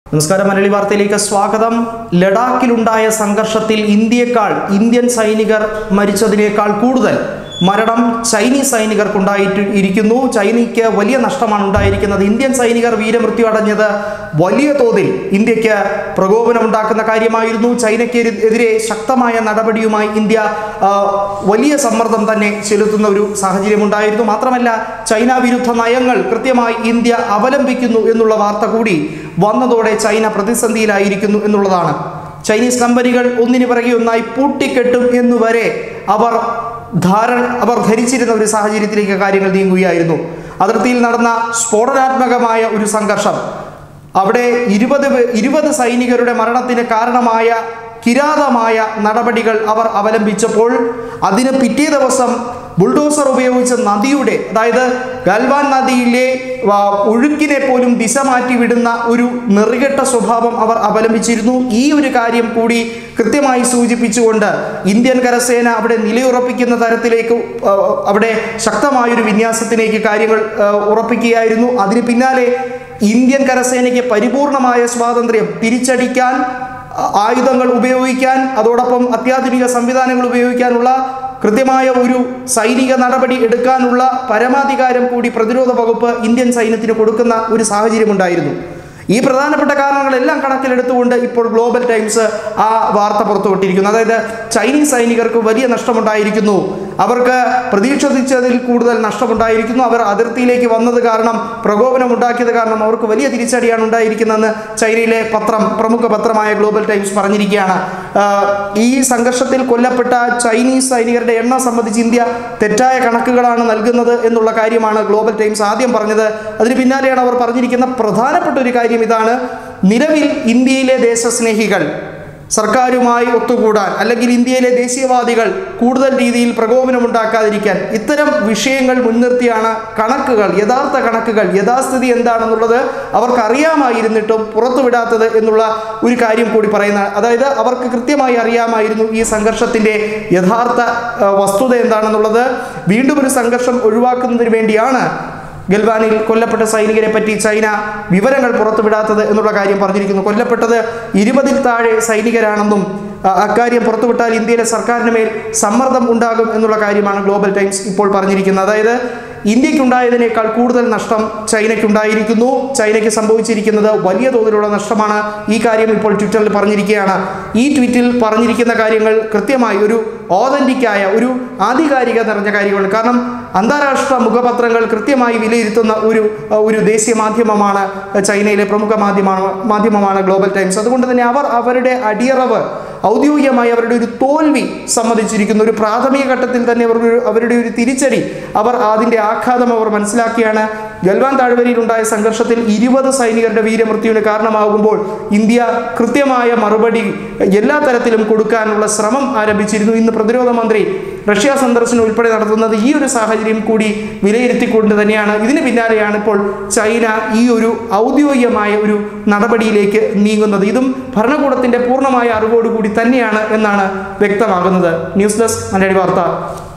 നമസ്കാരം മലയാളി വാർത്തയിലേക്ക് സ്വാഗതം ലഡാക്കിലുണ്ടായ സംഘർഷത്തിൽ ഇന്ത്യക്കാൾ ഇന്ത്യൻ സൈനികർ മരിച്ചതിനേക്കാൾ കൂടുതൽ മരണം ചൈനീസ് സൈനികർക്കുണ്ടായിട്ട് ഇരിക്കുന്നു ചൈനയ്ക്ക് വലിയ നഷ്ടമാണ് ഉണ്ടായിരിക്കുന്നത് ഇന്ത്യൻ സൈനികർ വീരമൃത്യു അടഞ്ഞത് വലിയ തോതിൽ ഇന്ത്യക്ക് പ്രകോപനമുണ്ടാക്കുന്ന കാര്യമായിരുന്നു ചൈനയ്ക്ക് എതിരെ ശക്തമായ നടപടിയുമായി ഇന്ത്യ ആ, വലിയ സമ്മർദ്ദം തന്നെ ചെലുത്തുന്ന ഒരു സാഹചര്യമുണ്ടായിരുന്നു മാത്രമല്ല ചൈന വിരുദ്ധ നയങ്ങൾ കൃത്യമായി ഇന്ത്യ അവലംബിക്കുന്നു എന്നുള്ള വാർത്ത കൂടി വന്നതോടെ ചൈന പ്രതിസന്ധിയിലായിരിക്കുന്നു എന്നുള്ളതാണ് ചൈനീസ് കമ്പനികൾ ഒന്നിനു പിറകെ ഒന്നായി പൂട്ടിക്കെട്ടും എന്നുവരെ അവർ ധാരണ അവർ ധരിച്ചിരുന്ന ഒരു സാഹചര്യത്തിലേക്ക് കാര്യങ്ങൾ നീങ്ങുകയായിരുന്നു അതിർത്തിയിൽ നടന്ന സ്ഫോടനാത്മകമായ ഒരു സംഘർഷം അവിടെ ഇരുപത് പേ- ഇരുപത് സൈനികരുടെ മരണത്തിന് കാരണമായ കിരാതമായ നടപടികൾ അവർ അവലംബിച്ചപ്പോൾ അതിന് പിറ്റേ ദിവസം ബുൾഡോസർ ഉപയോഗിച്ച് നദിയുടെ അതായത് ഗൽവാൻ നദിയിലെ ആ, ഒഴുക്കിനെ പോലും ദിശ മാറ്റി വിടുന്ന ഒരു നെറുകെട്ട സ്വഭാവം അവർ അവലംബിച്ചിരുന്നു ഈ ഒരു കാര്യം കൂടി കൃത്യമായി സൂചിപ്പിച്ചുകൊണ്ട് ഇന്ത്യൻ കരസേന അവിടെ നിലയുറപ്പിക്കുന്ന തരത്തിലേക്ക് ആ, അവിടെ ശക്തമായൊരു വിന്യാസത്തിലേക്ക് കാര്യങ്ങൾ ആ, ഉറപ്പിക്കുകയായിരുന്നു അതിന് പിന്നാലെ ഇന്ത്യൻ കരസേനയ്ക്ക് പരിപൂർണമായ സ്വാതന്ത്ര്യം തിരിച്ചടിക്കാൻ ആ- ആയുധങ്ങൾ ഉപയോഗിക്കാൻ അതോടൊപ്പം അത്യാധുനിക സംവിധാനങ്ങൾ ഉപയോഗിക്കാനുള്ള കൃത്യമായ ഒരു സൈനിക നടപടി എടുക്കാനുള്ള പരമാധികാരം കൂടി പ്രതിരോധ വകുപ്പ് ഇന്ത്യൻ സൈന്യത്തിന് കൊടുക്കുന്ന ഒരു സാഹചര്യമുണ്ടായിരുന്നു ഈ പ്രധാനപ്പെട്ട കാരണങ്ങളെല്ലാം കണക്കിലെടുത്തുകൊണ്ട് ഇപ്പോൾ ഗ്ലോബൽ ടൈംസ് ആ വാർത്ത പുറത്തുവിട്ടിരിക്കുന്നു അതായത് ചൈനീസ് സൈനികർക്ക് വലിയ നഷ്ടമുണ്ടായിരിക്കുന്നു അവർക്ക് പ്രതീക്ഷിച്ചതിൽ കൂടുതൽ നഷ്ടമുണ്ടായിരിക്കുന്നു അവർ അതിർത്തിയിലേക്ക് വന്നത് കാരണം പ്രകോപനം ഉണ്ടാക്കിയത് കാരണം അവർക്ക് വലിയ തിരിച്ചടിയാണ് ഉണ്ടായിരിക്കുന്നതെന്ന് ചൈനയിലെ പത്രം പ്രമുഖ പത്രമായ ഗ്ലോബൽ ടൈംസ് പറഞ്ഞിരിക്കുകയാണ് ആ, ഈ സംഘർഷത്തിൽ കൊല്ലപ്പെട്ട ചൈനീസ് സൈനികരുടെ എണ്ണം സംബന്ധിച്ച് ഇന്ത്യ തെറ്റായ കണക്കുകളാണ് നൽകുന്നത് എന്നുള്ള കാര്യമാണ് ഗ്ലോബൽ ടൈംസ് ആദ്യം പറഞ്ഞത് അതിന് പിന്നാലെയാണ് അവർ പറഞ്ഞിരിക്കുന്ന പ്രധാനപ്പെട്ട ഒരു കാര്യം ഇതാണ് നിലവിൽ ഇന്ത്യയിലെ ദേശസ്നേഹികൾ സർക്കാരുമായി ഒത്തുകൂടാൻ അല്ലെങ്കിൽ ഇന്ത്യയിലെ ദേശീയവാദികൾ കൂടുതൽ രീതിയിൽ പ്രകോപനമുണ്ടാക്കാതിരിക്കാൻ ഇത്തരം വിഷയങ്ങൾ മുൻനിർത്തിയാണ് കണക്കുകൾ യഥാർത്ഥ കണക്കുകൾ യഥാസ്ഥിതി എന്താണെന്നുള്ളത് അവർക്ക് അറിയാമായിരുന്നിട്ടും പുറത്തുവിടാത്തത് എന്നുള്ള ഒരു കാര്യം കൂടി പറയുന്ന അതായത് അവർക്ക് കൃത്യമായി അറിയാമായിരുന്നു ഈ സംഘർഷത്തിന്റെ യഥാർത്ഥ ആ, വസ്തുത എന്താണെന്നുള്ളത് വീണ്ടും ഒരു സംഘർഷം ഒഴിവാക്കുന്നതിന് വേണ്ടിയാണ് ഗൽവാനിൽ കൊല്ലപ്പെട്ട സൈനികരെ പറ്റി ചൈന വിവരങ്ങൾ പുറത്തുവിടാത്തത് എന്നുള്ള കാര്യം പറഞ്ഞിരിക്കുന്നു കൊല്ലപ്പെട്ടത് ഇരുപതിൽ താഴെ സൈനികരാണെന്നും അ- അക്കാര്യം പുറത്തുവിട്ടാൽ ഇന്ത്യയിലെ സർക്കാരിന് മേൽ സമ്മർദ്ദം ഉണ്ടാകും എന്നുള്ള കാര്യമാണ് ഗ്ലോബൽ ടൈംസ് ഇപ്പോൾ പറഞ്ഞിരിക്കുന്നത് അതായത് ഇന്ത്യക്കുണ്ടായതിനേക്കാൾ കൂടുതൽ നഷ്ടം ചൈനയ്ക്കുണ്ടായിരിക്കുന്നു ചൈനയ്ക്ക് സംഭവിച്ചിരിക്കുന്നത് വലിയ തോതിലുള്ള നഷ്ടമാണ് ഈ കാര്യം ഇപ്പോൾ ട്വിറ്ററിൽ പറഞ്ഞിരിക്കുകയാണ് ഈ ട്വീറ്റിൽ പറഞ്ഞിരിക്കുന്ന കാര്യങ്ങൾ കൃത്യമായി ഒരു ഓതന്റിക്കായ ഒരു ആധികാരിക നിറഞ്ഞ കാര്യമാണ് കാരണം അന്താരാഷ്ട്ര മുഖപത്രങ്ങൾ കൃത്യമായി വിലയിരുത്തുന്ന ഒരു ഒരു ദേശീയ മാധ്യമമാണ് ചൈനയിലെ പ്രമുഖ മാധ്യമമാണ് മാധ്യമമാണ് ഗ്ലോബൽ ടൈംസ് അതുകൊണ്ട് തന്നെ അവർ അവരുടെ അടിയറവ് ഔദ്യോഗികമായി അവരുടെ ഒരു തോൽവി സമ്മതിച്ചിരിക്കുന്നു ഒരു പ്രാഥമിക ഘട്ടത്തിൽ തന്നെ അവരുടെ ഒരു- അവരുടെ ഒരു തിരിച്ചടി അവർ അതിൻ്റെ ആഘാതം അവർ മനസ്സിലാക്കിയാണ് ഗൽവാൻ താഴ്വരയിൽ ഉണ്ടായ സംഘർഷത്തിൽ ഇരുപത് സൈനികരുടെ വീരമൃത്യുവിന് കാരണമാകുമ്പോൾ ഇന്ത്യ കൃത്യമായ മറുപടി എല്ലാ തരത്തിലും കൊടുക്കാനുള്ള ശ്രമം ആരംഭിച്ചിരുന്നു ഇന്ന് പ്രതിരോധ മന്ത്രി റഷ്യ സന്ദർശനം ഉൾപ്പെടെ നടത്തുന്നത് ഈ ഒരു സാഹചര്യം കൂടി വിലയിരുത്തിക്കൊണ്ട് തന്നെയാണ് ഇതിന് പിന്നാലെയാണ് ഇപ്പോൾ ചൈന ഈ ഒരു ഔദ്യോഗികമായ ഒരു നടപടിയിലേക്ക് നീങ്ങുന്നത് ഇതും ഭരണകൂടത്തിന്റെ പൂർണ്ണമായ അറിവോടുകൂടി തന്നെയാണ് എന്നാണ് വ്യക്തമാകുന്നത് ന്യൂസ് ഡെസ്ക് മലയാളി വാർത്ത